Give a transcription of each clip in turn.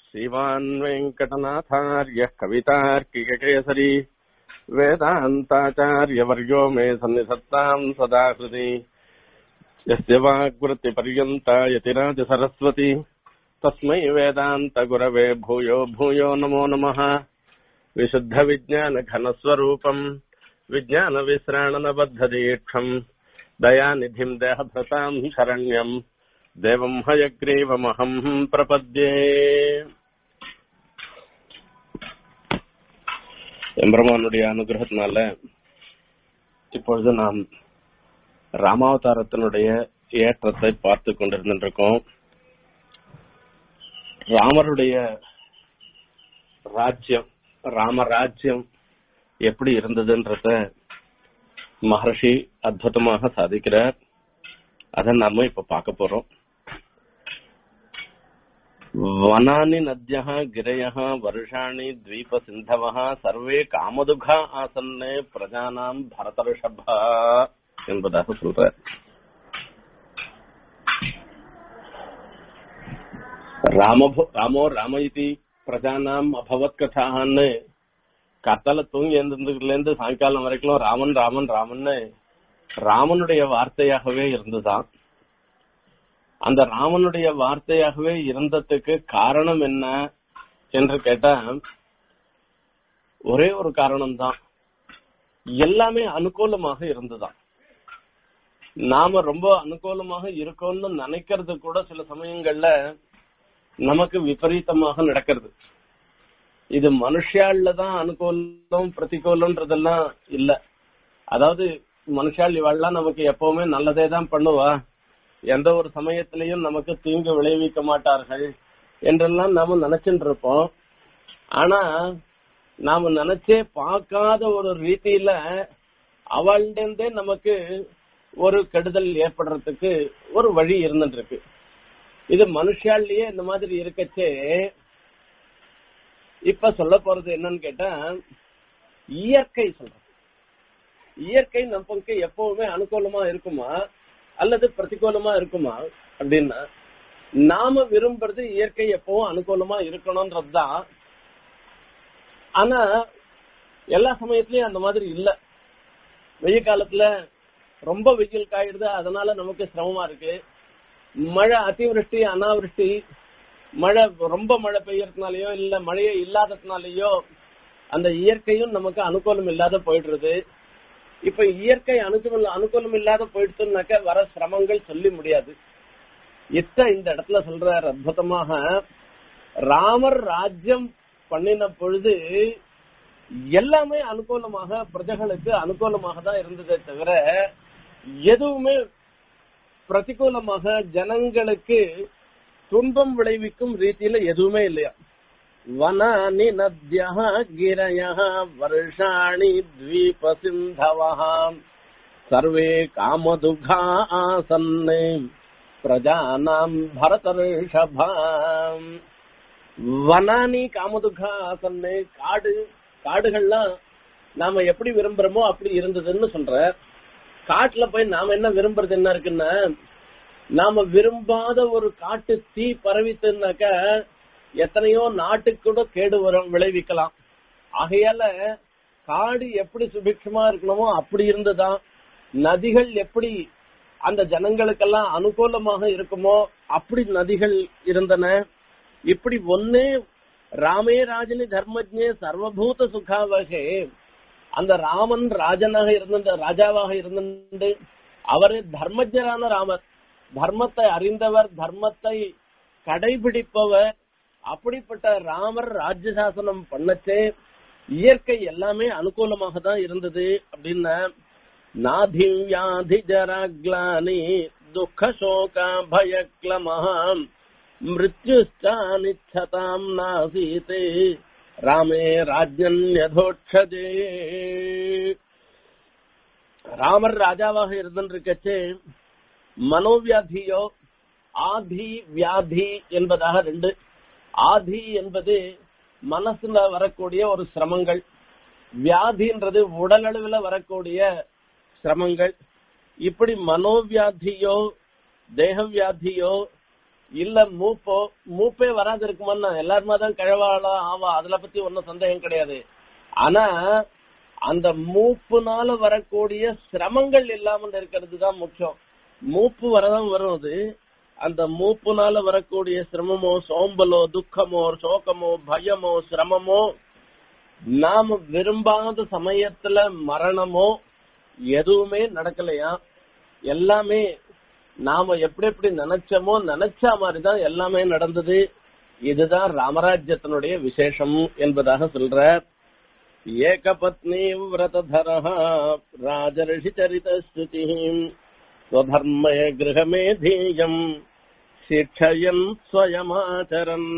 श्रीमान् वेङ्कटनाथार्यः कवितार्किककेसरी वेदान्ताचार्यवर्यो मे सन्निधत्ताम् सदा हृदि यस्य वाग्वृत्तिपर्यन्ता यतिराजसरस्वती तस्मै वेदान्तगुरवे भूयो भूयो नमो नमः विशुद्धविज्ञानघनस्वरूपम् विज्ञानविश्राणनबद्धदीक्षम् दयानिधिम् देहभृताम् शरण्यम् தேவம் ஹயக்ரீவமகம் பிரபத்யே எம்பெருமானுடைய அனுகிரகத்தினால இப்பொழுது நாம் ராமாவதாரத்தினுடைய ஏற்றத்தை பார்த்து கொண்டிருந்திருக்கோம் ராமருடைய ராஜ்யம் ராமராஜ்யம் எப்படி இருந்ததுன்றத மகர்ஷி அற்புதமாக சாதிக்கிறார் அதை நாம இப்ப பார்க்க போறோம் वनानि नद्यः गिरयः वर्षाणि द्वीपसिन्धवः सर्वे காமதுகா ஆசன்னே பிரஜானாம் பரதர்ஷபா என்பதாக சொல்ற ராமபோ ராமோ ராம இதி பிரஜானாம் அபவத் கதான்னு கத்தல தூங்கி எழுந்ததுல இருந்து சாயங்காலம் வரைக்கும் ராமன் ராமன் ராமன்னு ராமனுடைய வார்த்தையாகவே இருந்துதான் அந்த ராமனுடைய வார்த்தையாகவே இருந்ததுக்கு காரணம் என்ன என்று கேட்டா ஒரே ஒரு காரணம் தான் எல்லாமே அனுகூலமாக இருந்துதான் நாம ரொம்ப அனுகூலமாக இருக்கோம்னு நினைக்கிறது கூட சில சமயங்கள்ல நமக்கு விபரீதமாக நடக்கிறது இது மனுஷால தான் அனுகூலம் பிரதிகூலம்ன்றதெல்லாம் இல்ல அதாவது மனுஷால் இவாள்லாம் நமக்கு எப்பவுமே நல்லதே தான் பண்ணுவா எந்த ஒரு சமயத்திலையும் நமக்கு தீங்கு விளைவிக்க மாட்டார்கள் என்றெல்லாம் நாம நினைச்சுட்டு இருப்போம் ஆனா நாம நினைச்சே பார்க்காத ஒரு ரீதியில அவள்டே நமக்கு ஒரு கெடுதல் ஏற்படுறதுக்கு ஒரு வழி இருந்துட்டு இருக்கு இது மனுஷாலேயே இந்த மாதிரி இருக்கச்சே இப்ப சொல்ல போறது என்னன்னு கேட்டா இயற்கை சொல்றோம் இயற்கை நமக்கு எப்பவுமே அனுகூலமா இருக்குமா அல்லது பிரதிகூலமா இருக்குமா அப்படின்னா நாம விரும்புறது இயற்கை எப்பவும் அனுகூலமா இருக்கணும்ன்றதுதான் ஆனா எல்லா சமயத்திலயும் அந்த மாதிரி இல்ல வெயில் காலத்துல ரொம்ப வெயில் காயிடுது அதனால நமக்கு சிரமமா இருக்கு மழை அதிவிருஷ்டி அனாவிருஷ்டி மழை ரொம்ப மழை பெய்யறதுனாலயோ இல்ல மழையே இல்லாததுனாலயோ அந்த இயற்கையும் நமக்கு அனுகூலம் இல்லாத போயிடுறது இப்ப இயற்கை அனுகூலம் அனுகூலம் இல்லாத போயிடுச்சுனாக்க வர சிரமங்கள் சொல்லி முடியாது இத்த இந்த இடத்துல சொல்றார் அற்புதமாக ராமர் ராஜ்யம் பண்ணின பொழுது எல்லாமே அனுகூலமாக பிரஜைகளுக்கு அனுகூலமாக தான் இருந்ததே தவிர எதுவுமே பிரதிகூலமாக ஜனங்களுக்கு துன்பம் விளைவிக்கும் ரீதியில எதுவுமே இல்லையா वनानि नद्यः गिरयः वर्षाणि द्वीपसिन्धवः सर्वे कामदुघा आसन् प्रजानाम् भरतर्षभा வனானி காமதுகா ஆசன்னு காடு காடுகள்லாம் நாம எப்படி விரும்புறோமோ அப்படி இருந்ததுன்னு சொல்ற காட்டுல போய் நாம என்ன விரும்புறது என்ன இருக்குன்னா நாம விரும்பாத ஒரு காட்டு தீ பரவித்துனாக்க எத்தனையோ நாட்டுக்கு கூட கேடு வரும் விளைவிக்கலாம் ஆகையால காடு எப்படி சுபிக்ஷமா இருக்கணுமோ அப்படி இருந்துதான் நதிகள் எப்படி அந்த ஜனங்களுக்கெல்லாம் அனுகூலமாக இருக்குமோ அப்படி நதிகள் இருந்தன இப்படி ஒன்னு ராமே ராஜனி தர்மஜே சர்வபூத சுகாவகே அந்த ராமன் ராஜனாக இருந்த ராஜாவாக இருந்து அவரே தர்மஜரான ராமர் தர்மத்தை அறிந்தவர் தர்மத்தை கடைபிடிப்பவர் அப்படிப்பட்ட ராமர் ராஜ்யசாசனம் பண்ணச்சே இயற்கை எல்லாமே அனுகூலமாக தான் இருந்தது அப்படின்னா நாதி வியாதி ஜராக்லானி துக்க சோகா பயக்லமஹாம் மிருத்யுஷ்டானிச்சதாம் நாசீதே ராமே ராஜ்யன்யதோட்சதே ராமர் ராஜாவாக இருந்திருக்கச்சே மனோவியாதியோ ஆதி வியாதி என்பதாக ரெண்டு ஆதி என்பது மனசுல வரக்கூடிய ஒரு சிரமங்கள் வியாதின்றது உடலளவுல வரக்கூடிய சிரமங்கள் இப்படி மனோவியாதியோ தேக வியாதியோ இல்ல மூப்போ மூப்பே வராது இருக்குமான்னா எல்லாருமா தான் கிழவாளா ஆவா அதுல பத்தி ஒன்னும் சந்தேகம் கிடையாது ஆனா அந்த மூப்புனால வரக்கூடிய சிரமங்கள் இல்லாமல் இருக்கிறது தான் முக்கியம் மூப்பு வரதான் வரும் அது அந்த மூப்புனால வரக்கூடிய சிரமமோ சோம்பலோ துக்கமோ சோகமோ பயமோ சிரமமோ நாம விரும்பாத சமயத்துல மரணமோ எதுவுமே நடக்கலையா எல்லாமே நாம எப்படி எப்படி நினைச்சோமோ நினைச்ச மாதிரிதான் எல்லாமே நடந்தது இதுதான் ராமராஜ்யத்தினுடைய விசேஷம் என்பதாக சொல்ற ஏகபத்னி விரதர ராஜரிஷி சரித ஸ்துதி ஸ்வதர்மய கிரகமே தீயம் சிக்ஷயன் ஸ்வயமாச்சரன்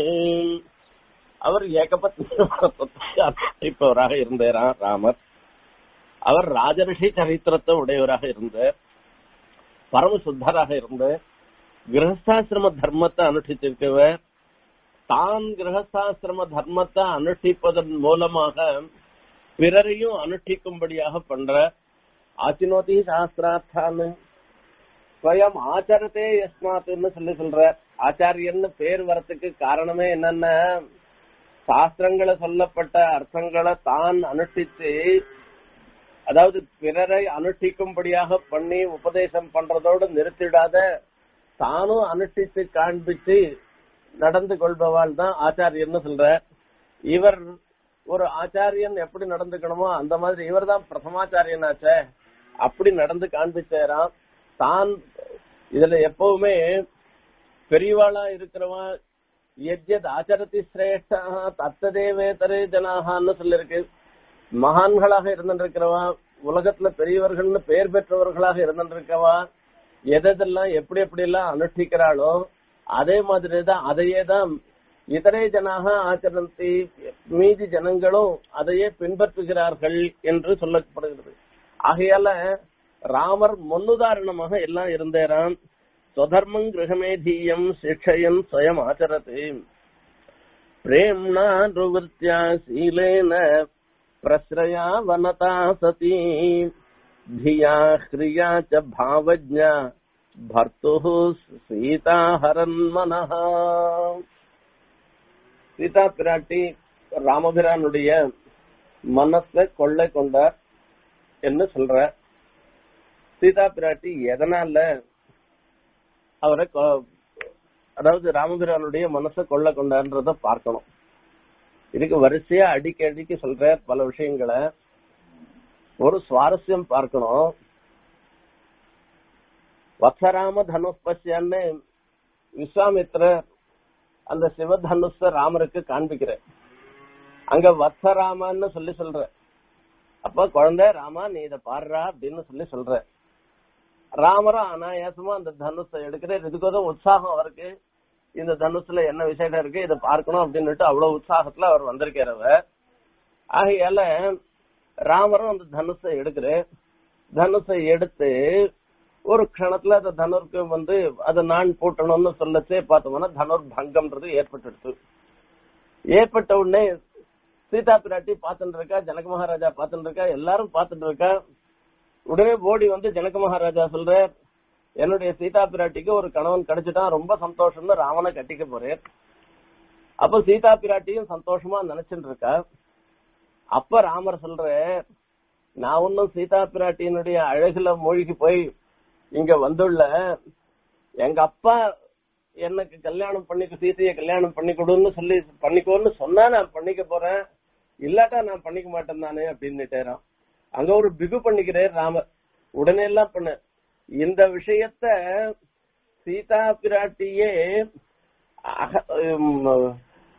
அவர் ஏகபத்னி விரதத்தை அனுஷ்டிப்பவராக இருந்தாராம் ராமர் அவர் ராஜரிஷி சரித்திரத்தை உடையவராக இருந்தார் பரம சுத்தராக இருந்த கிரகஸ்தாசிரம தர்மத்தை அனுஷ்டித்திருக்கவர் தான் கிரகஸ்தாசிரம தர்மத்தை அனுஷ்டிப்பதன் மூலமாக பிறரையும் அனுஷ்டிக்கும்படியாக பண்ற ஆச்சினோதி சாஸ்திரார்த்தான்னு ஸ்வயம் ஆச்சரத்தே யஸ்மாத்துன்னு சொல்லி சொல்ற ஆச்சாரியன்னு பேர் வரத்துக்கு காரணமே என்னன்னா சாஸ்திரங்களை சொல்லப்பட்ட அர்த்தங்களை தான் அனுஷ்டித்து அதாவது பிறரை அனுஷ்டிக்கும்படியாக பண்ணி உபதேசம் பண்றதோடு நிறுத்திடாத தானும் அனுஷ்டித்து காண்பித்து நடந்து கொள்பவாள் தான் ஆச்சாரியன்னு சொல்ற இவர் ஒரு ஆச்சாரியன் எப்படி நடந்துக்கணுமோ அந்த மாதிரி இவர் தான் பிரதமாச்சாரியனாச்சே அப்படி நடந்து காண்பிச்சாராம் தான் இதுல எப்பவுமே பெரியவாளா இருக்கிறவன் எஜ்யத் ஆச்சரதி சிரேஷ்டா தத்ததேவேதரே ஜனாகான்னு சொல்லிருக்கு மகான்களாக இருந்திருக்கிறவா உலகத்துல பெரியவர்கள்னு பெயர் பெற்றவர்களாக இருந்திருக்கவா எதெல்லாம் எப்படி எப்படி எல்லாம் அனுஷ்டிக்கிறாளோ அதே மாதிரிதான் அதையே தான் இதரே ஜனாக ஆச்சரந்தி மீதி ஜனங்களும் அதையே பின்பற்றுகிறார்கள் என்று சொல்லப்படுகிறது ஆகையால ராமர் முன்னுதாரணமாக எல்லாம் இருந்தேராம் ஸ்வதர்மம் கிரகமேதீயம் சிக்ஷயன் ஸ்வயம் ஆச்சரத்து பிரேம்னா நிவத்தியா சீலேன प्रश्रया वनता सती धिया ह्रिया च भावज्ञा भर्तुः सीता हरन्मनः சீதா பிராட்டி ராமபிரானுடைய மனசை கொள்ளை கொண்டார் என்று சொல்ற சீதா பிராட்டி எதனால அவரை கொ- அதாவது ராமபிரானுடைய மனசை கொள்ளை கொண்டான்றத பார்க்கணும் இதுக்கு வரிசையா அடிக்க அடிக்க சொல்ற பல விஷயங்களை ஒரு சுவாரஸ்யம் பார்க்கணும் வத்சராம தனுஷ்பஷ்யன்னு விஸ்வாமித்ரர் அந்த சிவதனுஷ ராமருக்கு காண்பிக்கிற அங்க வத்சராமன்னு சொல்லி சொல்ற அப்ப குழந்தை ராமா நீ இத பாடுறா அப்படின்னு சொல்லி சொல்ற ராமரும் அனாயாசமா அந்த தனுஷை எடுக்கிற இதுக்கு உற்சாகம் அவருக்கு இந்த தனுசுல என்ன விசேஷம் இருக்கு இதை பார்க்கணும் அப்படின்னுட்டு அவ்வளவு உற்சாகத்துல அவர் வந்திருக்கிறவர் ஆகையால ராமரும் அந்த தனுஷை எடுக்கிற தனுஷை எடுத்து ஒரு க்ஷணத்துல அந்த தனுருக்கு வந்து அதை நான் பூட்டணும்னு சொல்லச்சே பார்த்தோம்னா தனுர் பங்கம்ன்றது ஏற்பட்டுடுச்சு ஏற்பட்ட உடனே சீதா பிராட்டி பார்த்துட்டு இருக்கா ஜனக மகாராஜா பார்த்துட்டு இருக்கா எல்லாரும் பார்த்துட்டு இருக்கா உடனே ஓடி வந்து ஜனக மகாராஜா சொல்ற என்னுடைய சீதா பிராட்டிக்கு ஒரு கணவன் கிடைச்சிட்டான் ரொம்ப சந்தோஷம்னு ராவனை கட்டிக்க போறேன் அப்ப சீதா பிராட்டியும் சந்தோஷமா நினைச்சுட்டு இருக்கா அப்ப ராமர் சொல்ற நான் ஒன்னும் சீதா பிராட்டியினுடைய அழகுல மூழ்கி போய் இங்க வந்துள்ள எங்க அப்பா எனக்கு கல்யாணம் பண்ணிக்க சீதையை கல்யாணம் பண்ணி கொடுன்னு சொல்லி பண்ணிக்கோன்னு சொன்னா நான் பண்ணிக்க போறேன் இல்லாட்டா நான் பண்ணிக்க மாட்டேன் நானே அப்படின்னுட்டேரான் அங்க ஒரு பிகு பண்ணிக்கிறேன் ராமர் உடனே எல்லாம் பண்ண இந்த விஷயத்த சீதா பிராட்டியே அக- உம்,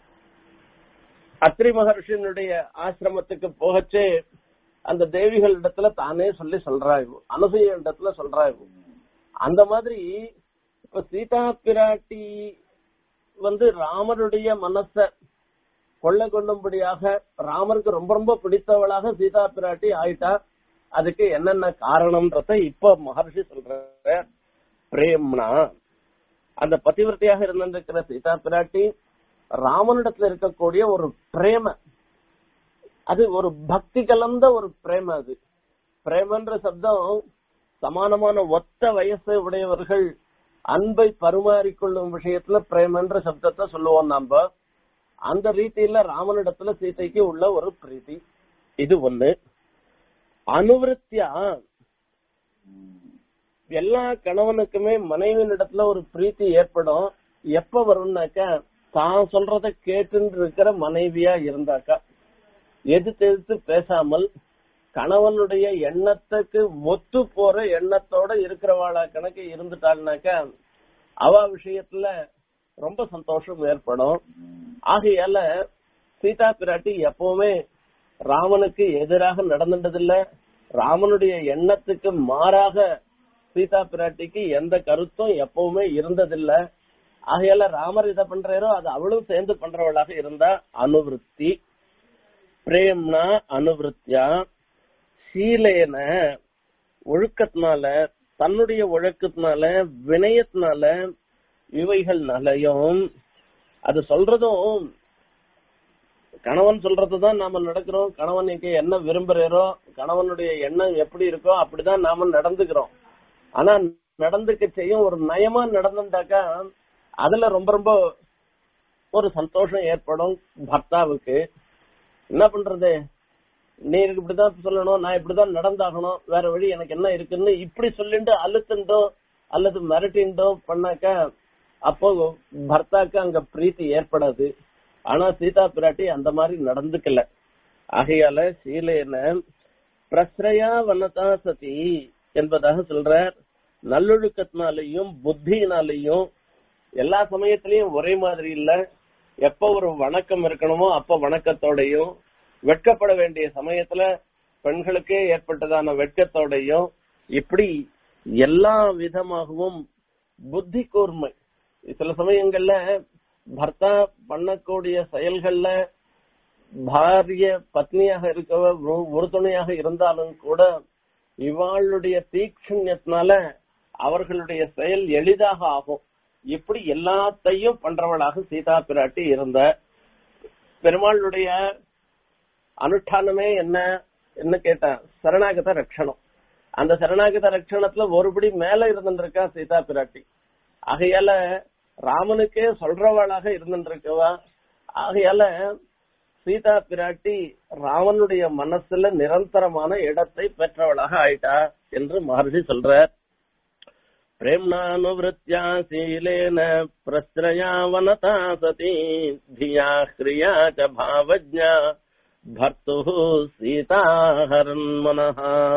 அத்ரி மகர்ஷியினுடைய ஆசிரமத்துக்கு போகச்சே அந்த தேவிகள் இடத்துல தானே சொல்லி சொல்றாய்வு அனுசூய இடத்துல சொல்றாய்வு அந்த மாதிரி இப்ப சீதா பிராட்டி வந்து ராமருடைய மனச கொள்ளை கொள்ளும்படியாக ராமருக்கு ரொம்ப ரொம்ப பிடித்தவளாக சீதா பிராட்டி ஆயிட்டா அதுக்கு என்னென்ன காரணம்ன்றத இப்ப மகர்ஷி சொல்ற பிரேம்னா அந்த பதிவிரத்தையாக இருந்திருக்கிற சீதா பிராட்டி ராமனிடத்துல இருக்கக்கூடிய ஒரு பிரேம அது ஒரு பக்தி கலந்த ஒரு பிரேம அது பிரேமன்ற சப்தம் சமானமான ஒத்த வயசு உடையவர்கள் அன்பை பரிமாறிக்கொள்ளும் விஷயத்துல பிரேமன்ற சப்தத்தை சொல்லுவோம் நாம அந்த ரீதியில ராமனிடத்துல சீதைக்கு உள்ள ஒரு பிரீத்தி இது ஒண்ணு அனுவிருத்தியா எல்லா கணவனுக்குமே மனைவியினிடத்துல ஒரு பிரீத்தி ஏற்படும் எப்ப வரும்னாக்கா தான் சொல்றத கேட்டுன்னு இருக்கிற மனைவியா இருந்தாக்கா எதிர்த்து எதிர்த்து பேசாமல் கணவனுடைய எண்ணத்துக்கு ஒத்து போற எண்ணத்தோட இருக்கிறவாளா கணக்கு இருந்துட்டாள்னாக்கா அவ விஷயத்துல ரொம்ப சந்தோஷம் ஏற்படும் ஆகையால சீதா பிராட்டி எப்பவுமே ராமனுக்கு எதிராக நடந்துட்டதில்ல ராமனுடைய எண்ணத்துக்கு மாறாக சீதா பிராட்டிக்கு எந்த கருத்தும் எப்பவுமே இருந்ததில்ல ஆகையால ராமர் இதை பண்றாரோ அது அவளும் சேர்ந்து பண்றவளாக இருந்தா அனுவிருத்தி பிரேம்னா அனுவிருத்தியா சீலேன ஒழுக்கத்தினால தன்னுடைய ஒழுக்கத்தினால வினயத்தினால இவைகள்னாலையும் அது சொல்றதும் கணவன் சொல்றதுதான் நாம நடக்கிறோம் கணவன் இங்க என்ன விரும்புறாரோ கணவனுடைய எண்ணம் எப்படி இருக்கோ அப்படிதான் நாம நடந்துக்கிறோம் ஆனா நடந்துக்க செய்யும் ஒரு நயமா நடந்துட்டாக்கா அதுல ரொம்ப ரொம்ப ஒரு சந்தோஷம் ஏற்படும் பர்த்தாவுக்கு என்ன பண்றது நீ எனக்கு இப்படிதான் சொல்லணும் நான் இப்படிதான் நடந்தாகணும் வேற வழி எனக்கு என்ன இருக்குன்னு இப்படி சொல்லிட்டு அழுத்துண்டோ அல்லது மிரட்டிண்டோ பண்ணாக்கா அப்போ பர்த்தாக்கு அங்க பிரீத்தி ஏற்படாது ஆனா சீதா பிராட்டி அந்த மாதிரி நடந்துக்கல ஆகையால சீலையன பிரஸ்ரயா வனதா சதி என்பதாக சொல்றார் நல்லொழுக்கத்தினாலையும் புத்தியினாலையும் எல்லா சமயத்திலயும் ஒரே மாதிரி இல்ல எப்ப ஒரு வணக்கம் இருக்கணுமோ அப்ப வணக்கத்தோடையும் வெட்கப்பட வேண்டிய சமயத்துல பெண்களுக்கே ஏற்பட்டதான வெட்கத்தோடையும் இப்படி எல்லா விதமாகவும் புத்தி கூர்மை சில சமயங்கள்ல பர்த்தா பண்ணக்கூடிய செயல்கள்ல பாரிய பத்னியாக இருக்கவ ஒரு- ஒரு துணையாக இருந்தாலும் கூட இவாளுடைய தீக்ஷண்யத்தினால அவர்களுடைய செயல் எளிதாக ஆகும் இப்படி எல்லாத்தையும் பண்றவளாக சீதா பிராட்டி இருந்த பெருமாளுடைய அனுஷ்டானமே என்ன என்ன கேட்டா சரணாகத ரட்சணம் அந்த சரணாகத ரட்சணத்துல ஒருபடி மேல இருந்துருக்கா சீதா பிராட்டி ஆகையால ராமனுக்கே சொல்றவளாக இருந்துருக்கவா ஆகையால சீதா பிராட்டி ராமனுடைய மனசுல நிரந்தரமான இடத்தை பெற்றவளாக ஆயிட்டா என்று மகர்ஷி சொல்றார் பிரேம்னானுவருத்தியா சீலேன பிரஸ்ரயா வனதா சதி धिया क्रिया च भावज्ञा भर्तुः सीताहरन्मनः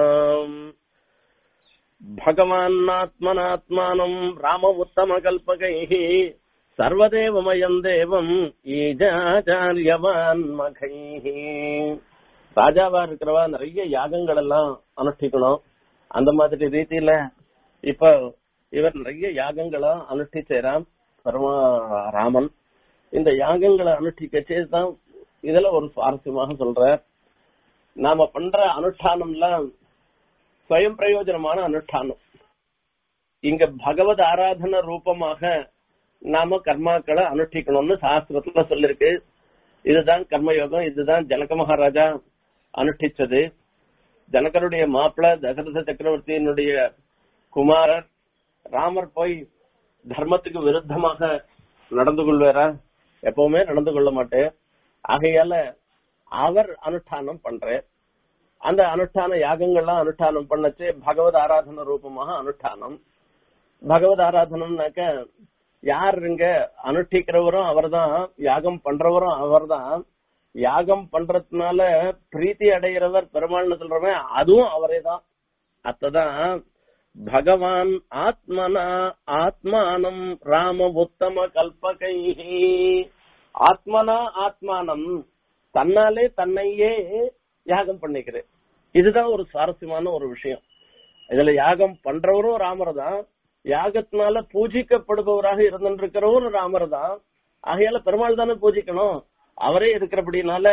भगवान्नात्मनात्मानम् राम उत्तमकल्पकैः सर्वदेवमयम् देवम् ஈஜாச்சாரியவான் மகைः ராஜாவா இருக்கிறவா நிறைய யாகங்கள் எல்லாம் அனுஷ்டிக்கணும் அந்த மாதிரி ரீதியில இப்ப இவர் நிறைய யாகங்களை அனுஷ்டிச்சாராம் பரமா ராமன் இந்த யாகங்களை அனுஷ்டிக்கச்சே தான் இதுல ஒரு சுவாரஸ்யமாக சொல்ற நாம பண்ற அனுஷ்டானம்லாம் ஸ்வயம் பிரயோஜனமான அனுஷ்டானம் இங்க பகவத் ஆராதன ரூபமாக நாம கர்மாக்களை அனுஷ்டிக்கணும்னு சாஸ்திரத்துல சொல்லிருக்கு இதுதான் கர்மயோகம் இதுதான் ஜனக மகாராஜா அனுஷ்டிச்சது ஜனகருடைய மாப்பிள தசரத சக்கரவர்த்தியினுடைய குமாரர் ராமர் போய் தர்மத்துக்கு விருத்தமாக நடந்து கொள்வாரா எப்பவுமே நடந்து கொள்ள மாட்டேன் ஆகையால அவர் அனுஷ்டானம் பண்ற அந்த அனுஷ்டான யாகங்கள்லாம் அனுஷ்டானம் பண்ணச்சு பகவத் ஆராதன ரூபமாக அனுஷ்டானம் பகவத் ஆராதனம்னாக்க யார் இங்க அனுஷ்டிக்கிறவரும் அவர்தான் யாகம் பண்றவரும் அவர்தான் யாகம் பண்றதுனால பிரீத்தி அடைகிறவர் பெருமாள்னு சொல்றவன் அதுவும் அவரே தான் அத்ததான் பகவான் ஆத்மனா ஆத்மானம் ராம உத்தம கல்பகை ஆத்மனா ஆத்மானம் தன்னாலே தன்னையே யாகம் பண்ணிக்கிறேன் இதுதான் ஒரு சுவாரஸ்யமான ஒரு விஷயம் இதுல யாகம் பண்றவரும் ராமர் தான் யாகத்தினால பூஜிக்கப்படுபவராக இருந்திருக்கிறவரும் ராமர் தான் ஆகையால பெருமாள் தானே பூஜிக்கணும் அவரே இருக்கிறபடினால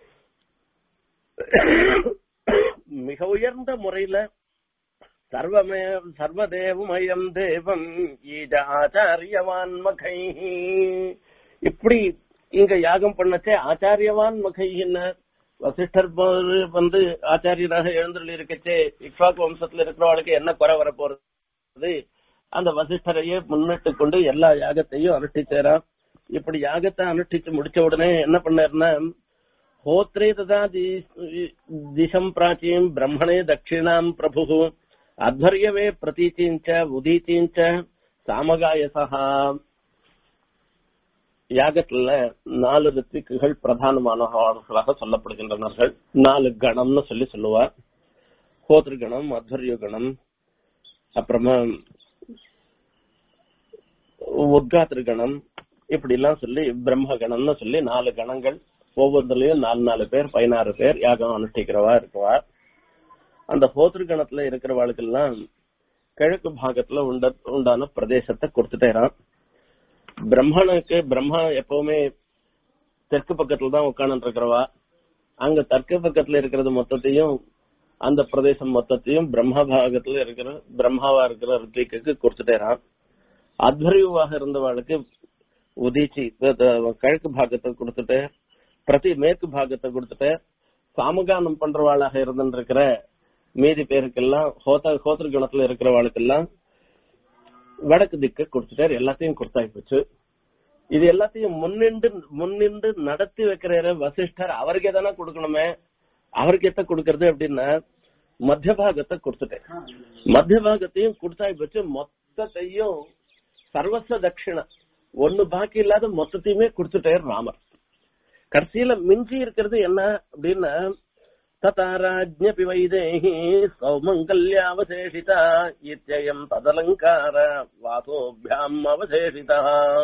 மிக உயர்ந்த முறையில சர்வமே சர்வதேவமயம் தேவம் ஈஜ ஆச்சாரியவான் மகை இப்படி இங்க யாகம் பண்ணச்சே ஆச்சாரியவான் மகைன்னு வசிஷ்டர் போ- வந்து ஆச்சாரியராக எழுந்துள்ள இருக்கச்சே இக்ஷாக்கு வம்சத்துல இருக்கிறவளுக்கு என்ன குறை வரப்போறது அந்த வசிஷ்டரையே முன்னிட்டு கொண்டு எல்லா யாகத்தையும் அனுஷ்டிச்சாராம் இப்படி யாகத்தை அனுஷ்டிச்சு முடிச்ச உடனே என்ன பண்ணாருன்னா ஹோத்ரே ததா தி- திசம் பிராச்சீம் பிரம்மணே தட்சிணாம் பிரபு அத்வர்யவே பிரதீச்சீஞ்ச உதீச்சீஞ்ச சாமகாயசா யாகத்துல நாலு ரித்திக்குகள் பிரதானமானவர்களாக சொல்லப்படுகின்றனர்கள் நாலு கணம்னு சொல்லி சொல்லுவார் ஹோத்ரு கணம் அத்வர்ய கணம் அப்புறமா உத்காத்திரு கணம் இப்படி எல்லாம் சொல்லி பிரம்ம கணம்னு சொல்லி நாலு கணங்கள் ஒவ்வொன்றுலயும் நாலு நாலு பேர் பதினாறு பேர் யாகம் அனுஷ்டிக்கிறவா இருக்குவா அந்த ஹோத்ரு கணத்துல இருக்கிறவாளுக்கெல்லாம் கிழக்கு பாகத்துல உண்ட உண்டான பிரதேசத்தை கொடுத்துட்டேறான் பிரம்மனுக்கு பிரம்மா எப்பவுமே தெற்கு பக்கத்துல தான் உட்கார்ந்து இருக்கிறவா அங்க தெற்கு பக்கத்துல இருக்கிறது மொத்தத்தையும் அந்த பிரதேசம் மொத்தத்தையும் பிரம்ம பாகத்துல இருக்கிற பிரம்மாவா இருக்கிற ரித்திக்கு கொடுத்துட்டேறான் அத்வரியுவாக இருந்தவாளுக்கு உதிச்சி கிழக்கு பாகத்தை கொடுத்துட்டு பிரதி மேற்கு பாகத்தை கொடுத்துட்டு சாமகானம் பண்றவாளாக இருந்துருக்கிற மீதி பேருக்கெல்லாம் ஹோத ஹோத்திர குணத்துல இருக்கிறவாளுக்கெல்லாம் வடக்கு திக்க கொடுத்துட்டாரு எல்லாத்தையும் கொடுத்தாய் போச்சு இது எல்லாத்தையும் முன்னின்று முன்னின்று நடத்தி வைக்கிற வசிஷ்டர் அவருக்கு எதனா கொடுக்கணுமே அவருக்கு எத்த கொடுக்கறது அப்படின்னா மத்திய பாகத்தை கொடுத்துட்டேன் மத்திய பாகத்தையும் கொடுத்தாய் போச்சு மொத்தத்தையும் சர்வஸ்வ தட்சிண ஒண்ணு பாக்கி இல்லாத மொத்தத்தையுமே கொடுத்துட்டார் ராமர் கடைசியில மிஞ்சி இருக்கிறது என்ன அப்படின்னா ததாராஜ்ஞபி வைதேகி சௌமங்கல்யாவசேஷிதா இத்தியம் ததலங்கார வாசோபியாம் அவசேஷிதா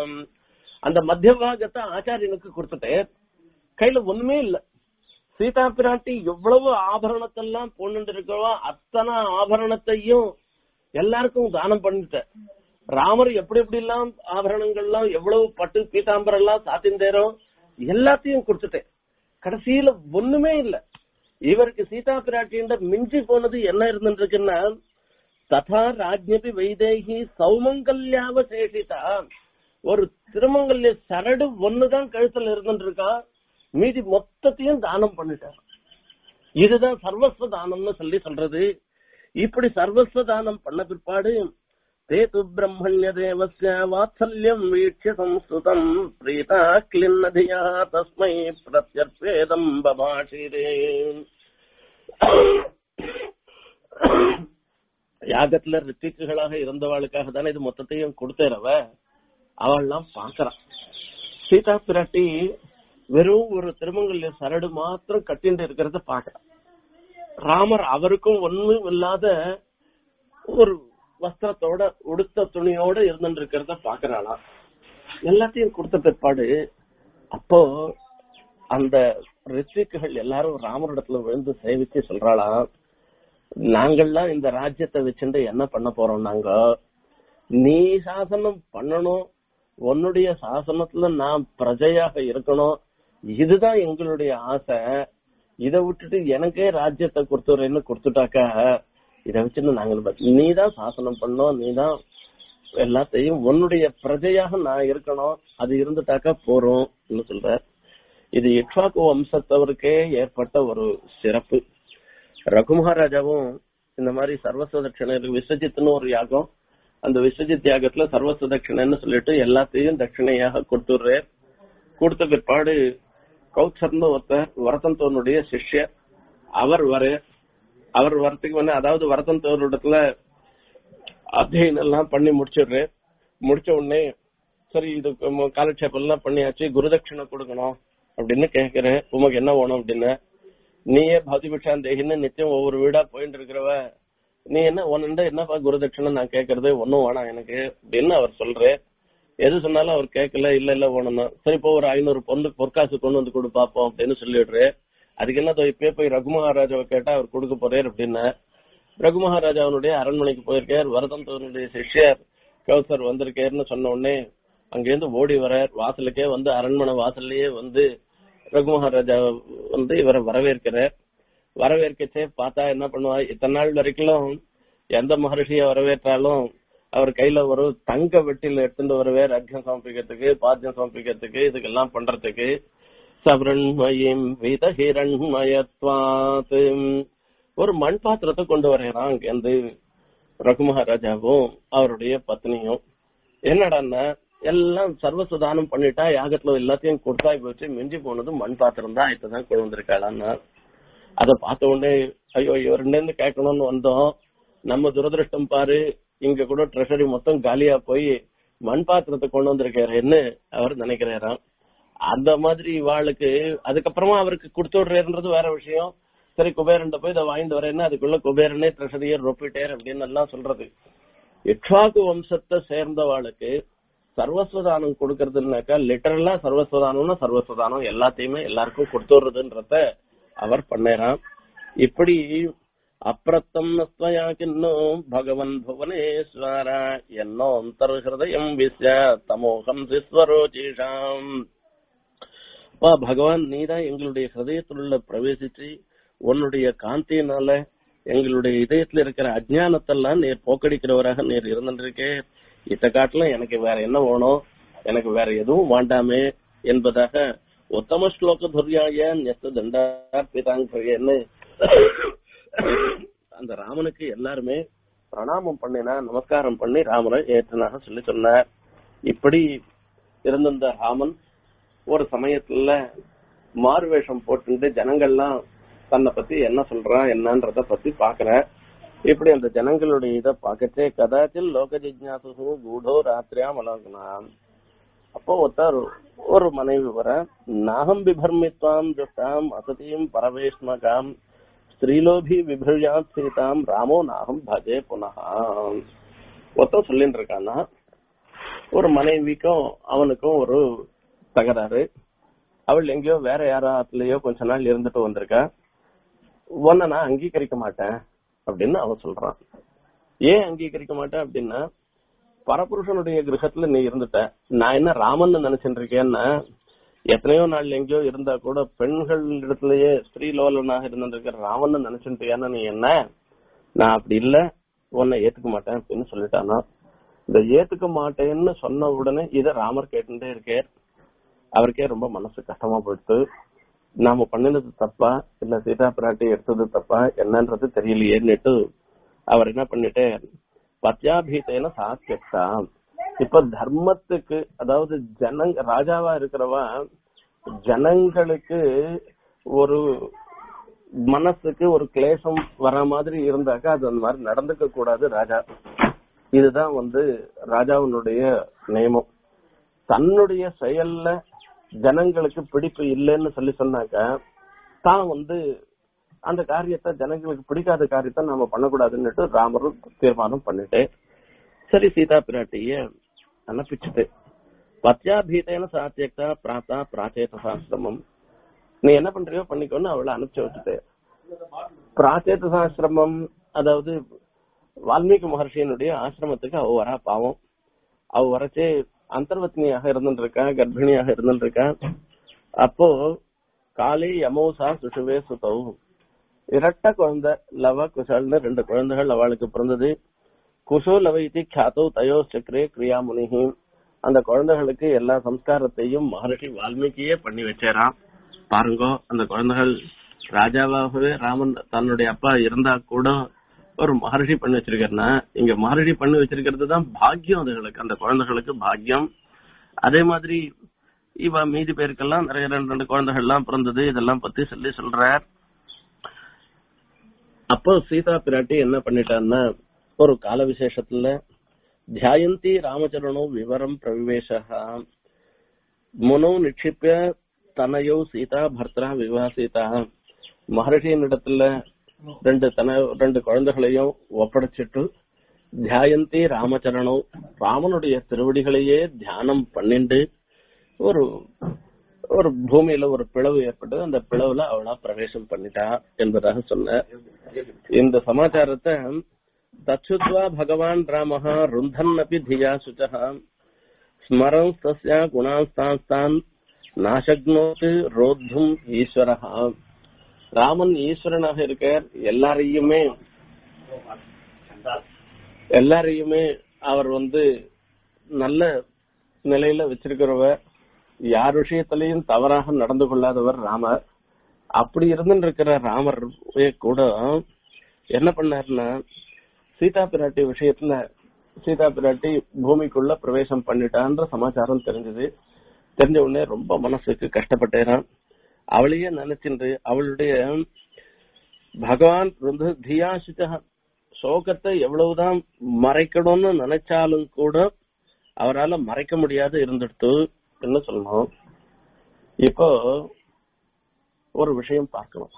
அந்த மத்திய பாகத்தை ஆச்சாரியனுக்கு கொடுத்துட்டேன் கையில ஒண்ணுமே இல்ல சீதா பிராட்டி எவ்வளவு ஆபரணத்தெல்லாம் பொண்ணுட்டு இருக்கவோ அத்தனை ஆபரணத்தையும் எல்லாருக்கும் தானம் பண்ணிட்டேன் ராமர் எப்படி எப்படி எல்லாம் ஆபரணங்கள்லாம் எவ்வளவு பட்டு பீதாம்பரம் எல்லாம் சாத்திந்தேரோ எல்லாத்தையும் கொடுத்துட்டேன் கடைசியில ஒண்ணுமே இல்ல இவருக்கு சீதா பிராட்டின்ற மிஞ்சி போனது என்ன இருந்துருக்குன்னா ததா ராஜ்யபி வைதேகி சௌமங்கல்யாவ சேஷிதா ஒரு திருமங்கல்ய சரடு ஒண்ணுதான் கழுத்துல இருந்துட்டு இருக்கா மீதி மொத்தத்தையும் தானம் பண்ணிட்டார் இதுதான் சர்வஸ்வ தானம்னு சொல்லி சொல்றது இப்படி சர்வஸ்வ தானம் பண்ண பிற்பாடு தேது பிரம்மண்ய தேவஸ்ய வாத்சல்யம் வீட்சிய சம்ஸ்துதம் பிரீதா கிளின்னதியா தஸ்மை பிரத்யர்பேதம் பபாஷிரே யாகத்துல ரித்திக்குகளாக இருந்தவாளுக்காக தானே இது மொத்தத்தையும் கொடுத்தேரவ அவள்லாம் பாக்குறான் சீதா பிராட்டி வெறும் ஒரு திருமங்கல்ய சரடு மாத்திரம் கட்டிட்டு இருக்கிறத பாக்குறான் ராமர் அவருக்கும் ஒண்ணும் இல்லாத ஒரு வஸ்திரத்தோட உடுத்த துணியோட இருந்துட்டு இருக்கிறத பாக்குறாளாம் எல்லாத்தையும் கொடுத்த பிற்பாடு அப்போ அந்த ரித்விக்குகள் எல்லாரும் ராமரிடத்துல விழுந்து சேவிச்சு சொல்றாளாம் நாங்கள்லாம் இந்த ராஜ்யத்தை வச்சுட்டு என்ன பண்ண போறோம் நாங்க நீ சாசனம் பண்ணணும் உன்னுடைய சாசனத்துல நான் பிரஜையாக இருக்கணும் இதுதான் எங்களுடைய ஆசை இதை விட்டுட்டு எனக்கே ராஜ்யத்தை கொடுத்துறேன்னு கொடுத்துட்டாக்கா இதை வச்சுட்டு நாங்கள் நீ தான் சாசனம் பண்ணோம் நீ தான் எல்லாத்தையும் உன்னுடைய பிரஜையாக நான் இருக்கணும் அது இருந்துட்டாக்கா போறோம் சொல்ற இது இட்வாக்கு வம்சத்தவருக்கே ஏற்பட்ட ஒரு சிறப்பு ரகுமகாராஜாவும் இந்த மாதிரி சர்வஸ்வ தட்சிணை விஸ்வஜித்னு ஒரு யாகம் அந்த விஸ்வஜித் யாகத்துல சர்வஸ்வ தட்சிணைன்னு சொல்லிட்டு எல்லாத்தையும் தட்சிணையாக கொடுத்துடுறார் கொடுத்த பிற்பாடு கௌச்சர்னு ஒருத்தர் வரதந்தோனுடைய சிஷ்யர் அவர் வர அவர் வரத்துக்கு வந்து அதாவது வரதந்தோரிடத்துல அத்தியனம் எல்லாம் பண்ணி முடிச்சிடுறாரு முடிச்ச உடனே சரி இது காலட்சேபம் எல்லாம் பண்ணியாச்சு குருதட்சிணை கொடுக்கணும் அப்படின்னு கேக்குறேன் உமக்கு என்ன வேணும் அப்படின்னு நீயே பௌதிபிஷான் தேகின்னு நிச்சயம் ஒவ்வொரு வீடா போயிட்டு இருக்கிறவ நீ என்ன உன்னிட்ட என்னப்பா குருதட்சிணை நான் கேக்குறது ஒன்னும் வேணாம் எனக்கு அப்படின்னு அவர் சொல்றேன் எது சொன்னாலும் அவர் கேட்கல இல்ல இல்ல வேணும்னா சரி இப்போ ஒரு ஐநூறு பொண்ணு பொற்காசு கொண்டு வந்து கொடு பாப்போம் அப்படின்னு சொல்லிடுறேன் அதுக்கு என்ன இப்பயே போய் ரகுமகாராஜாவை கேட்டா அவர் கொடுக்க போறாரு அப்படின்னா ரகுமகாராஜாவனுடைய அரண்மனைக்கு போயிருக்கார் வரதந்தவனுடைய சிஷ்யர் கௌசர் வந்திருக்காருன்னு சொன்ன உடனே அங்கேருந்து ஓடி வரார் வாசலுக்கே வந்து அரண்மனை வாசல்லையே வந்து ரகுமகாராஜா வந்து இவரை வரவேற்கிறார் வரவேற்கச்சே பார்த்தா என்ன பண்ணுவா இத்தனை நாள் வரைக்கும் எந்த மகர்ஷிய வரவேற்றாலும் அவர் கையில ஒரு தங்க வெட்டில எடுத்துட்டு வருவார் அர்க்கம் சமர்ப்பிக்கிறதுக்கு பாத்தியம் சமர்ப்பிக்கிறதுக்கு இதுக்கெல்லாம் பண்றதுக்கு சபரண்மயம் வீத ஹிரண்மயத்வாத் ஒரு மண் பாத்திரத்தை கொண்டு வரையறான் அங்கேருந்து ரகு மகாராஜாவும் அவருடைய பத்னியும் என்னடான்னா எல்லாம் சர்வசுதானம் பண்ணிட்டா யாகத்துல எல்லாத்தையும் கொடுத்தாய் போச்சு மிஞ்சி போனது மண் பாத்திரம் தான் இப்பதான் கொண்டு வந்திருக்காளான்னா அதை பார்த்த உடனே ஐயோ இவருல இருந்து கேட்கணும்னு வந்தோம் நம்ம துரதிருஷ்டம் பாரு இங்க கூட ட்ரெஷரி மொத்தம் காலியா போய் மண் பாத்திரத்தை கொண்டு வந்திருக்காருன்னு அவர் நினைக்கிறாராம் அந்த மாதிரி இவாளுக்கு அதுக்கப்புறமா அவருக்கு கொடுத்து விடுறேன்றது வேற விஷயம் சரி குபேரன் போய் இதை வாங்கிட்டு வரேன்னு அதுக்குள்ள குபேரனே ட்ரெஷரியை ரொப்பிட்டேர் அப்படின்னு எல்லாம் சொல்றது இக்ஷாக்கு வம்சத்தை சேர்ந்தவாளுக்கு சர்வஸ்வதானம் கொடுக்கறதுனாக்கா லிட்டரலா சர்வஸ்வதானம்னா சர்வஸ்வதானம் எல்லாத்தையுமே எல்லாருக்கும் கொடுத்துடுறதுன்றத அவர் பண்ணேராம் இப்படி அப்பிரத்தம் நஸ்வயா கின்னும் பகவன் புவனேஸ்வர என்னோ அந்தர்ஹிருதயம் விஸ்ய தமோகம் சிஸ்வரோச்சிஷாம் வா பகவான் நீதான் எங்களுடைய ஹிருதயத்துள்ள பிரவேசிச்சு உன்னுடைய காந்தியினால எங்களுடைய இதயத்துல இருக்கிற அஜ்ஞானத்தெல்லாம் நீர் போக்கடிக்கிறவராக நீர் இருந்திருக்கே இத்த காட்டிலும் எனக்கு வேற என்ன வேணும் எனக்கு வேற எதுவும் வேண்டாமே என்பதாக உத்தம ஸ்லோக துர்யாய நெத்த தண்டார்பிதாங்கன்னு அந்த ராமனுக்கு எல்லாருமே பிரணாமம் பண்ணினா நமஸ்காரம் பண்ணி ராமனை ஏற்றனாக சொல்லி சொன்னார் இப்படி இருந்த ராமன் ஒரு சமயத்துல மாறுவேஷம் போட்டு ஜனங்கள்லாம் தன்னை பத்தி என்ன சொல்றான் என்னன்றத பத்தி பாக்குற இப்படி அந்த ஜனங்களுடைய இத பாக்கச்சே கதாச்சில் லோக ஜிஜ்ஞாசு கூடோ ராத்திரியா மலோகனாம் அப்போ ஒருத்தர் ஒரு மனைவி வர நாகம் பிபர்மித்வாம் துஷ்டாம் அசதியும் பரவேஷ்மகாம் ஸ்ரீலோபி விபிருயாத் சீதாம் ராமோ நாகம் பஜே புனகா ஒருத்தன் சொல்லிட்டு இருக்கான்னா ஒரு மனைவிக்கும் அவனுக்கும் ஒரு தகராறு அவள் எங்கேயோ வேற யாராத்துலயோ கொஞ்ச நாள் இருந்துட்டு வந்திருக்கா உன்னை நான் அங்கீகரிக்க மாட்டேன் அப்படின்னு அவன் சொல்றான் ஏன் அங்கீகரிக்க மாட்டேன் அப்படின்னா பரபுருஷனுடைய கிரகத்துல நீ இருந்துட்ட நான் என்ன ராமன் நினைச்சிட்டு இருக்கேன்னா எத்தனையோ நாள் எங்கேயோ இருந்தா கூட பெண்கள் இடத்துலயே ஸ்ரீலோலனாக இருந்திருக்கிற ராமன் நினைச்சுட்டியான்னு நீ என்ன நான் அப்படி இல்ல உன்னை ஏத்துக்க மாட்டேன் அப்படின்னு சொல்லிட்டானா இந்த ஏத்துக்க மாட்டேன்னு சொன்ன உடனே இத ராமர் கேட்டுட்டே இருக்கே அவருக்கே ரொம்ப மனசு கஷ்டமா போயிடுத்து நாம பண்ணினது தப்பா இல்ல சீதா பிராட்டி எடுத்தது தப்பா என்னன்றது தெரியலையேன்னுட்டு அவர் என்ன பண்ணிட்டு பத்யாபீத்தேன சாத்தியக்தா இப்ப தர்மத்துக்கு அதாவது ஜனங்க ராஜாவா இருக்கிறவா ஜனங்களுக்கு ஒரு மனசுக்கு ஒரு கிளேசம் வர மாதிரி இருந்தாக்கா அது அந்த மாதிரி நடந்துக்க கூடாது ராஜா இதுதான் வந்து ராஜாவினுடைய நியமம் தன்னுடைய செயல்ல ஜனங்களுக்கு பிடிப்பு இல்லைன்னு சொல்லி சொன்னாக்க தான் வந்து அந்த காரியத்தை ஜனங்களுக்கு பிடிக்காத காரியத்தை நாம பண்ணக்கூடாதுன்னுட்டு ராமரும் தீர்மானம் பண்ணிட்டு சரி சீதா பிராட்டிய அனுப்பிச்சுட்டு பத்யாபீதேன சாத்தியக்தா பிராத்தா பிராச்சேத சாஸ்திரமம் நீ என்ன பண்றியோ பண்ணிக்கோன்னு அவளை அனுப்பிச்சு வச்சுட்டு பிராச்சேத சாஸ்திரமம் அதாவது வால்மீகி மகர்ஷியினுடைய ஆசிரமத்துக்கு அவ வரா பாவம் அவ வரச்சே அந்தர்வத்னியாக இருந்துட்டு இருக்கா கர்ப்பிணியாக இருந்துட்டு இருக்கா அப்போ காலை யமோசா சுஷுவே சுதௌ இரட்ட குழந்தை லவ குஷல்னு ரெண்டு குழந்தைகள் அவளுக்கு பிறந்தது குஷோ லவ இது கியாத்தோ தயோ சக்கரே கிரியாமுனிஹி அந்த குழந்தைகளுக்கு எல்லா சம்ஸ்காரத்தையும் மகர்ஷி வால்மீகியே பண்ணி வச்சாராம் பாருங்கோ அந்த குழந்தைகள் ராஜாவாகவே ராமன் தன்னுடைய அப்பா இருந்தா கூட ஒரு மகர்ஷி பண்ணி வச்சிருக்காருன்னா இங்க மகர்ஷி பண்ணி வச்சிருக்கிறது தான் பாக்கியம் அதுகளுக்கு அந்த குழந்தைகளுக்கு பாக்கியம் அதே மாதிரி இவ மீதி பேருக்கெல்லாம் நிறைய ரெண்டு ரெண்டு குழந்தைகள் எல்லாம் பிறந்தது இதெல்லாம் பத்தி சொல்லி சொல்றார் அப்போ சீதா பிராட்டி என்ன பண்ணிட்டான்னா ஒரு கால விசேஷத்துல தியாயந்தி ராமச்சரணோ விவரம் பிரவிவேஷா முனோ நிக்ஷிப்பிய தனையோ சீதா பர்த்தரா விவாசிதா மகர்ஷியின் இடத்துல ரெண்டு தன ரெண்டு குழந்தைகளையும் ஒப்படைச்சிட்டு தியாயந்தி ராமச்சரணம் ராமனுடைய திருவடிகளையே தியானம் பண்ணிண்டு ஒரு ஒரு பூமியில ஒரு பிளவு ஏற்பட்டது அந்த பிளவுல அவளா பிரவேசம் பண்ணிட்டா என்பதாக சொன்ன இந்த சமாச்சாரத்தை தச்சுத்வா பகவான் ராமஹ ருந்தன் அப்பி தியா சுச்சா ஸ்மரன் தஸ்யா குணாஸ்தான் நாசக்னோத்து ரோத்தும் ஈஸ்வரஹா ராமன் ஈஸ்வரனாக இருக்கார் எல்லாரையுமே எல்லாரையுமே அவர் வந்து நல்ல நிலையில வச்சிருக்கிறவர் யார் விஷயத்திலையும் தவறாக நடந்து கொள்ளாதவர் ராமர் அப்படி இருந்துட்டு இருக்கிற ராமர் கூட என்ன பண்ணாருன்னா சீதா பிராட்டி விஷயத்துல சீதா பிராட்டி பூமிக்குள்ள பிரவேசம் பண்ணிட்டான்ற சமாச்சாரம் தெரிஞ்சது தெரிஞ்ச உடனே ரொம்ப மனசுக்கு கஷ்டப்பட்டேறான் அவளையே நினைச்சின்று அவளுடைய பகவான் வந்து தியாசிச்ச சோகத்தை எவ்வளவுதான் மறைக்கணும்னு நினைச்சாலும் கூட அவரால மறைக்க முடியாது இருந்துடுத்து என்ன சொல்லணும் இப்போ ஒரு விஷயம் பார்க்கணும்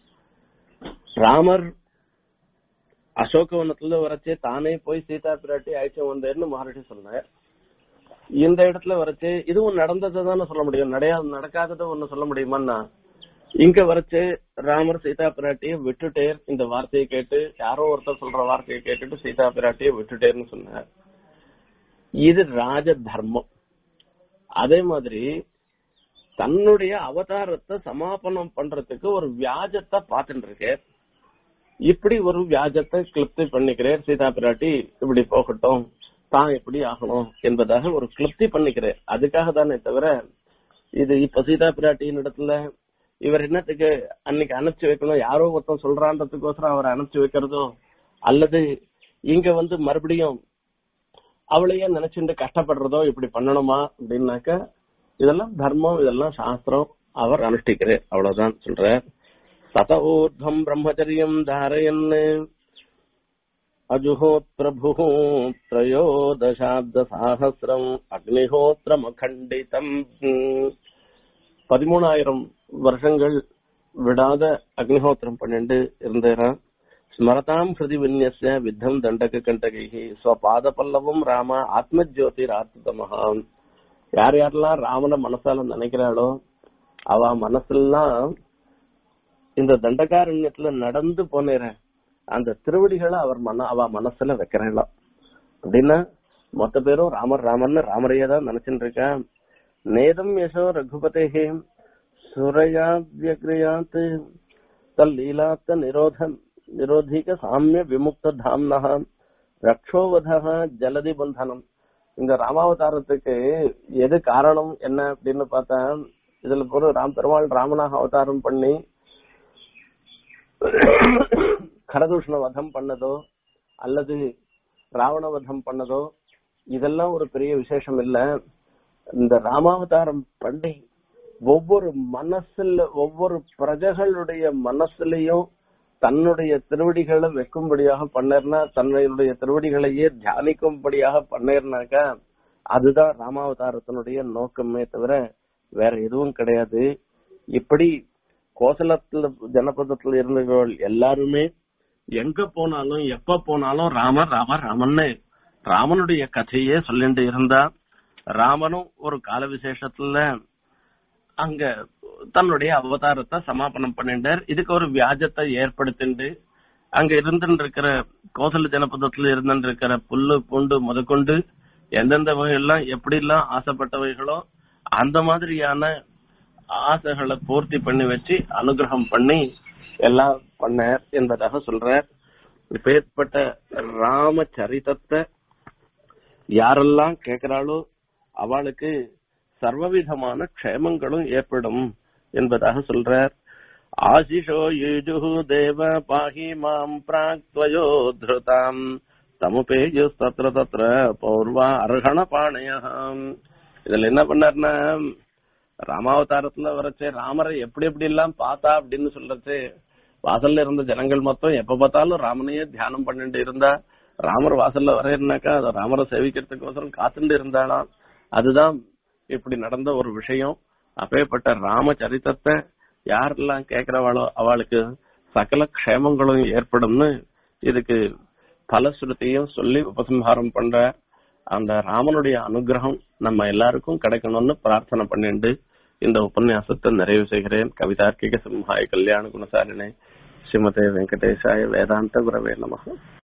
ராமர் அசோகவனத்துல வரச்சே தானே போய் சீதா பிராட்டி அழைச்சு வந்தேன்னு மகர்ஷி சொன்னார் இந்த இடத்துல வரச்சே இதுவும் நடந்ததை தானே சொல்ல முடியும் நடையா நடக்காததை ஒண்ணு சொல்ல முடியுமான்னா இங்க வரச்சு ராமர் சீதா பிராட்டிய விட்டுட்டேர் இந்த வார்த்தையை கேட்டு யாரோ ஒருத்தர் சொல்ற வார்த்தையை கேட்டுட்டு சீதா பிராட்டிய விட்டுட்டேர்னு சொன்னார் இது ராஜ தர்மம் அதே மாதிரி தன்னுடைய அவதாரத்தை சமாபனம் பண்றதுக்கு ஒரு வியாஜத்தை பார்த்துட்டு இருக்கேன் இப்படி ஒரு வியாஜத்தை கிளிப்தி பண்ணிக்கிறேன் சீதா பிராட்டி இப்படி போகட்டும் தான் எப்படி ஆகணும் என்பதாக ஒரு கிளிப்தி பண்ணிக்கிறேன் அதுக்காக தானே தவிர இது இப்ப சீதா பிராட்டியின் இடத்துல இவர் என்னத்துக்கு அன்னைக்கு அனுப்பிச்சு வைக்கணும் யாரோ ஒருத்தன் சொல்றான்றதுக்கோசரம் அவரை அனுப்பிச்சு வைக்கிறதோ அல்லது இங்க வந்து மறுபடியும் அவளையே நினைச்சுட்டு கஷ்டப்படுறதோ இப்படி பண்ணணுமா அப்படின்னாக்க இதெல்லாம் தர்மம் இதெல்லாம் சாஸ்திரம் அவர் அனுஷ்டிக்கிறார் அவ்வளவுதான் சொல்றார் சத ஊர்தம் பிரம்மச்சரியம் தாரயன் அஜுஹோத் பிரபு திரயோதசாப்த சாகசிரம் அக்னிஹோத்திரம் அகண்டிதம் பதிமூணாயிரம் வருஷங்கள் விடாத அக்னிஹோத்திரம் பண்ணிட்டு இருந்தேரான் ஸ்மரதாம் ஹிருதி விநியஸ்ய வித்தம் தண்டக கண்டகைஹி ஸ்வபாத பல்லவம் ராம ஆத்மஜோதிர் ஆத்மதமஹாம் யார் யாரெல்லாம் ராமனை மனசால நினைக்கிறாளோ அவ மனசெல்லாம் இந்த தண்டகாரண்யத்துல நடந்து போனேற அந்த திருவடிகளை அவர் மன அவ மனசுல வைக்கிறாளாம் அப்படின்னா மொத்த பேரும் ராமர் ராமர்னு ராமரையே தான் நினைச்சுட்டு இருக்கா நேதம் யசோ ரகுபதேகே சுரயாத்யக்ரியாத் தல்லீலாத்த நிரோத நிரோதிக சாமிய விமுக்த தாம்னஹ ரக்ஷோவதக ஜலதி பந்தனம் இந்த ராமாவதாரத்துக்கு எது காரணம் என்ன அப்படின்னு பார்த்தா இதுல பொருள் ராம் பெருமாள் ராமனாக அவதாரம் பண்ணி கரதூஷண வதம் பண்ணதோ அல்லது ராவண வதம் பண்ணதோ இதெல்லாம் ஒரு பெரிய விசேஷம் இல்ல இந்த ராமாவதாரம் பண்ணி ஒவ்வொரு மனசுல ஒவ்வொரு பிரஜகளுடைய மனசுலயும் தன்னுடைய திருவடிகளை வைக்கும்படியாக பண்ணேர்னா தன்னுடைய திருவடிகளையே தியானிக்கும்படியாக பண்ணேர்னாக்கா அதுதான் ராமாவதாரத்தினுடைய நோக்கமே தவிர வேற எதுவும் கிடையாது இப்படி கோசலத்துல ஜனபதத்துல இருந்தவர்கள் எல்லாருமே எங்க போனாலும் எப்ப போனாலும் ராமர் ராமர் ராமன்னு ராமனுடைய கதையே சொல்லிட்டு இருந்தா ராமனும் ஒரு கால விசேஷத்துல அங்க தன்னுடைய அவதாரத்தை சமாபனம் பண்ணிட்டார் இதுக்கு ஒரு வியாஜத்தை ஏற்படுத்திண்டு அங்க இருந்துட்டு இருக்கிற கோசல ஜனபதத்துல இருந்துட்டு இருக்கிற புல்லு பூண்டு முதற்கொண்டு எந்தெந்த வகையெல்லாம் எப்படி எல்லாம் ஆசைப்பட்டவைகளோ அந்த மாதிரியான ஆசைகளை பூர்த்தி பண்ணி வச்சு அனுகிரகம் பண்ணி எல்லாம் பண்ணார் என்பதாக சொல்றார் இப்பேற்பட்ட ராம சரிதத்தை யாரெல்லாம் கேட்கிறாளோ அவளுக்கு சர்வவிதமான க்ஷேமங்களும் ஏற்படும் என்பதாக சொல்றார் ஆசிஷோ யுஜு தேவ பாஹி மாம் பிராக்வயோ திருதாம் தமுபேஜு தத்ர தத்ர பௌர்வா அர்ஹண பாணயம் இதுல என்ன பண்ணாருன்னா ராமாவதாரத்துல வரச்சே ராமரை எப்படி எப்படி எல்லாம் பார்த்தா அப்படின்னு சொல்றச்சு வாசல்ல இருந்த ஜனங்கள் மொத்தம் எப்ப பார்த்தாலும் ராமனையே தியானம் பண்ணிட்டு இருந்தா ராமர் வாசல்ல வரையிருந்தாக்கா அதை ராமரை சேவிக்கிறதுக்கோசரம் காத்துட்டு இருந்தாளாம் அதுதான் இப்படி நடந்த ஒரு விஷயம் அப்பேற்பட்ட ராம சரித்திரத்தை யாரெல்லாம் கேக்குறவாளோ அவளுக்கு சகல க்ஷேமங்களும் ஏற்படும்னு இதுக்கு பலஸ்ருதியும் சொல்லி உபசம்ஹாரம் பண்ற அந்த ராமனுடைய அனுகிரகம் நம்ம எல்லாருக்கும் கிடைக்கணும்னு பிரார்த்தனை பண்ணிட்டு இந்த உபன்யாசத்தை நிறைவு செய்கிறேன் கவிதார்க்கிக சிம்ஹாய கல்யாண குணசாலினே ஸ்ரீமதே வெங்கடேசாய வேதாந்த குரவே நமகம்